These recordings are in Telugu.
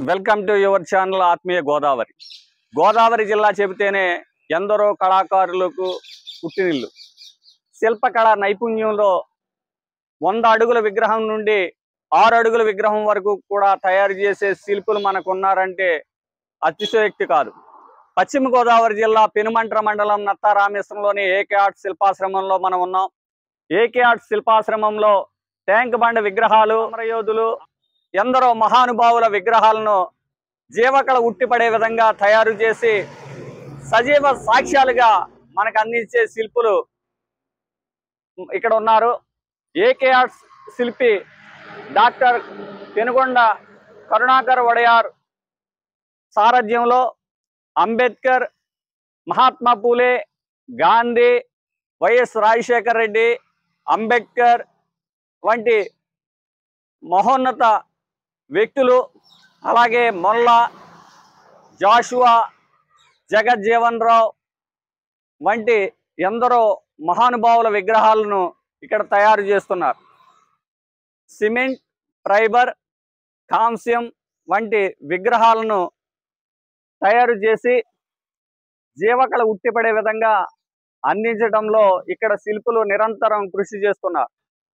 వెల్కమ్ టు యువర్ ఛానల్ ఆత్మీయ గోదావరి గోదావరి జిల్లా చెబితేనే ఎందరో కళాకారులకు పుట్టినిల్లు శిల్పకళ నైపుణ్యంలో వంద అడుగుల విగ్రహం నుండి ఆరు అడుగుల విగ్రహం వరకు కూడా తయారు చేసే శిల్పులు మనకు ఉన్నారంటే అతిశయోక్తి కాదు పశ్చిమ గోదావరి జిల్లా పెనుమంట్ర మండలం నత్తారామేశ్వరంలోని ఏకే ఆర్ట్ శిల్పాశ్రమంలో మనం ఉన్నాం ఏకే ఆర్ట్ శిల్పాశ్రమంలో ట్యాంక్ బండ విగ్రహాలు అమరయోధులు ఎందరో మహానుభావుల విగ్రహాలను జీవకళ ఉట్టిపడే విధంగా తయారు చేసి సజీవ సాక్ష్యాలుగా మనకు అందించే శిల్పులు ఇక్కడ ఉన్నారు ఏకే ఆర్ట్స్ శిల్పి డాక్టర్ పెనుగొండ కరుణాకర్ వడయార్ సారథ్యంలో అంబేద్కర్ మహాత్మా పూలే గాంధీ వైఎస్ రాజశేఖర్ రెడ్డి అంబేద్కర్ వంటి మహోన్నత వ్యక్తులు అలాగే మొల్ల జాషువా జగజ్జీవన్ రావు వంటి ఎందరో మహానుభావుల విగ్రహాలను ఇక్కడ తయారు చేస్తున్నారు సిమెంట్ ఫైబర్ కాంస్యం వంటి విగ్రహాలను తయారు చేసి జీవకళ ఉట్టిపడే విధంగా అందించడంలో ఇక్కడ శిల్పులు నిరంతరం కృషి చేస్తున్నారు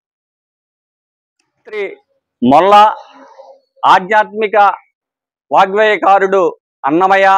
శ్రీ మొల్ల ఆధ్యాత్మిక వాగ్వేయకారుడు అన్నమయ్య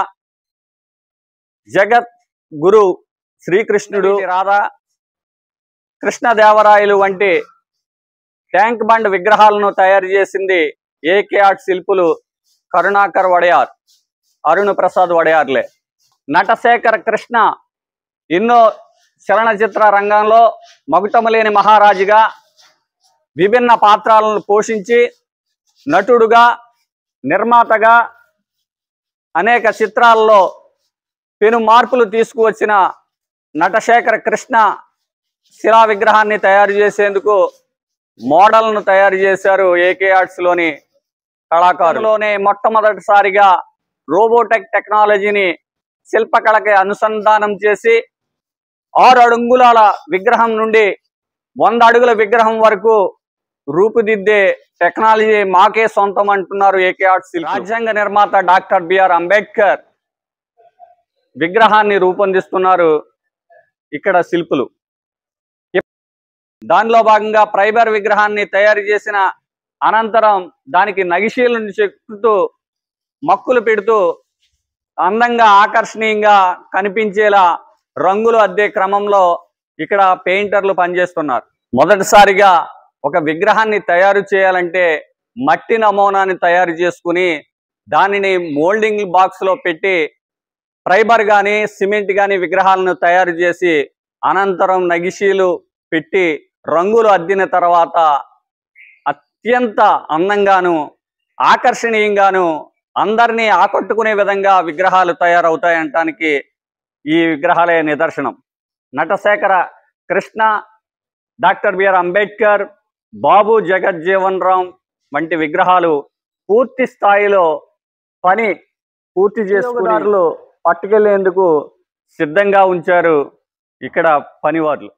జగత్ గురు శ్రీకృష్ణుడు రాధా కృష్ణదేవరాయలు వంటి ట్యాంక్ బండ్ విగ్రహాలను తయారు చేసింది ఏకే ఆర్ట్ శిల్పులు కరుణాకర్ వడయార్ అరుణ్ ప్రసాద్ వడయార్లే నటశేఖర్ కృష్ణ ఎన్నో చలనచిత్ర రంగంలో మగుటములేని మహారాజుగా విభిన్న పాత్రలను పోషించి నటుడుగా నిర్మాతగా అనేక చిత్రాల్లో పెను మార్పులు తీసుకువచ్చిన నటశేఖర కృష్ణ శిలా విగ్రహాన్ని తయారు చేసేందుకు మోడల్ను తయారు చేశారు ఏకే ఆర్ట్స్లోని కళాకారులోనే మొట్టమొదటిసారిగా రోబోటెక్ టెక్నాలజీని శిల్పకళకి అనుసంధానం చేసి ఆరు అడుగుల విగ్రహం నుండి వంద అడుగుల విగ్రహం వరకు రూపుదిద్దే టెక్నాలజీ మాకే సొంతం అంటున్నారు ఏకే ఆర్ట్స్ రాజ్యాంగ నిర్మాత డాక్టర్ బిఆర్ అంబేద్కర్ విగ్రహాన్ని రూపొందిస్తున్నారు ఇక్కడ శిల్పులు దానిలో భాగంగా ప్రైబర్ విగ్రహాన్ని తయారు చేసిన అనంతరం దానికి నగిశీలను చెక్కుతూ మక్కులు పెడుతూ అందంగా ఆకర్షణీయంగా కనిపించేలా రంగులు అద్దే క్రమంలో ఇక్కడ పెయింటర్లు పనిచేస్తున్నారు మొదటిసారిగా ఒక విగ్రహాన్ని తయారు చేయాలంటే మట్టి నమూనాని తయారు చేసుకుని దానిని మోల్డింగ్ బాక్స్ లో పెట్టి ఫైబర్ కానీ సిమెంట్ కానీ విగ్రహాలను తయారు చేసి అనంతరం నగిషీలు పెట్టి రంగులు అద్దిన తర్వాత అత్యంత అందంగాను ఆకర్షణీయంగాను అందరినీ ఆకట్టుకునే విధంగా విగ్రహాలు తయారవుతాయంటానికి ఈ విగ్రహాలే నిదర్శనం నటశేఖర కృష్ణ డాక్టర్ బిఆర్ అంబేద్కర్ బాబు జగజ్జీవన్ రామ్ వంటి విగ్రహాలు పూర్తి స్థాయిలో పని పూర్తి చేసుకున్నారు పట్టుకెళ్లేందుకు సిద్ధంగా ఉంచారు ఇక్కడ పనివార్లు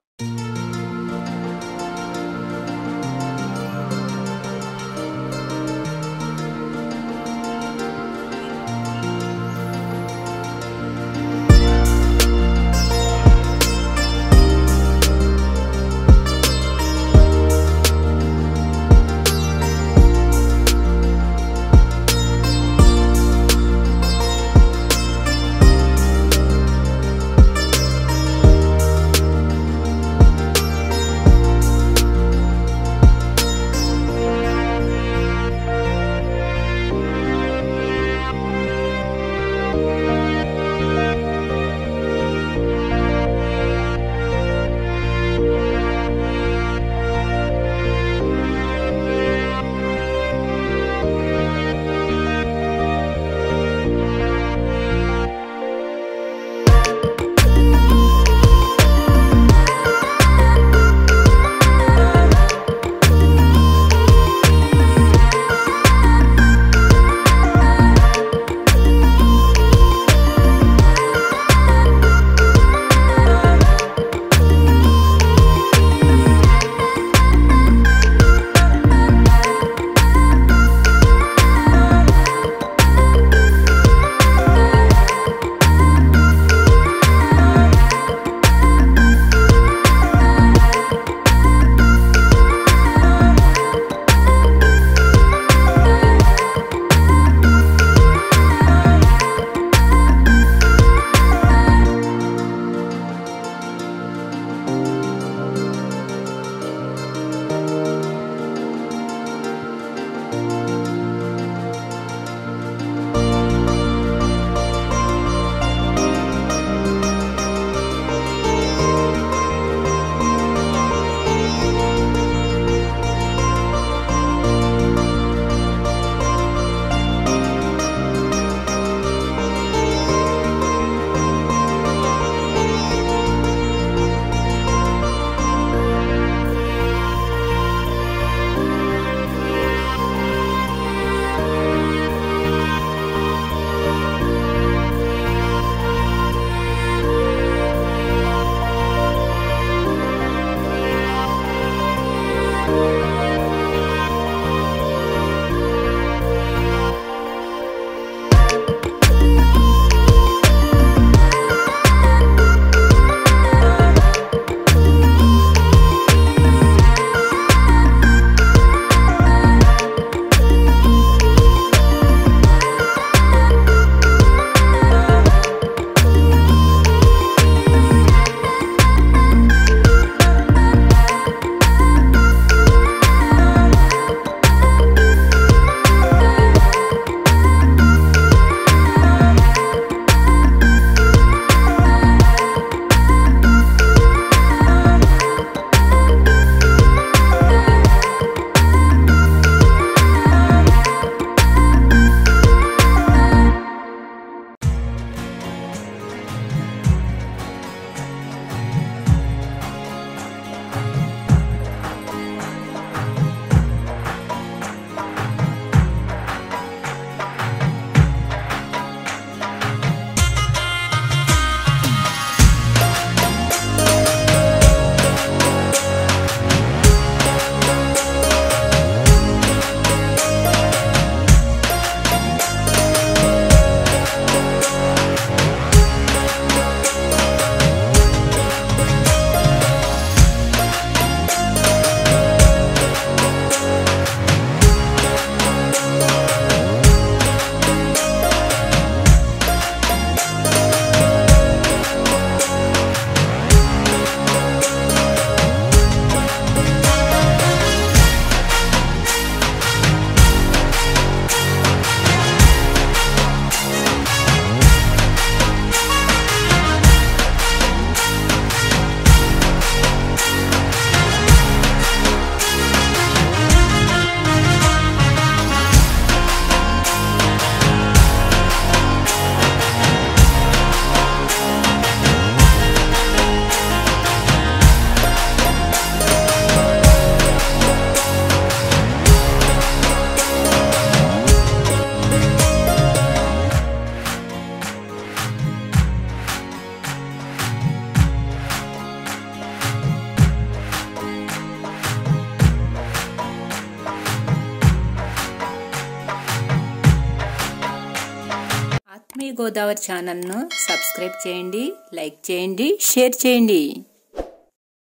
మీ గోదావరి ఛానల్ను సబ్స్క్రైబ్ చేయండి లైక్ చేయండి షేర్ చేయండి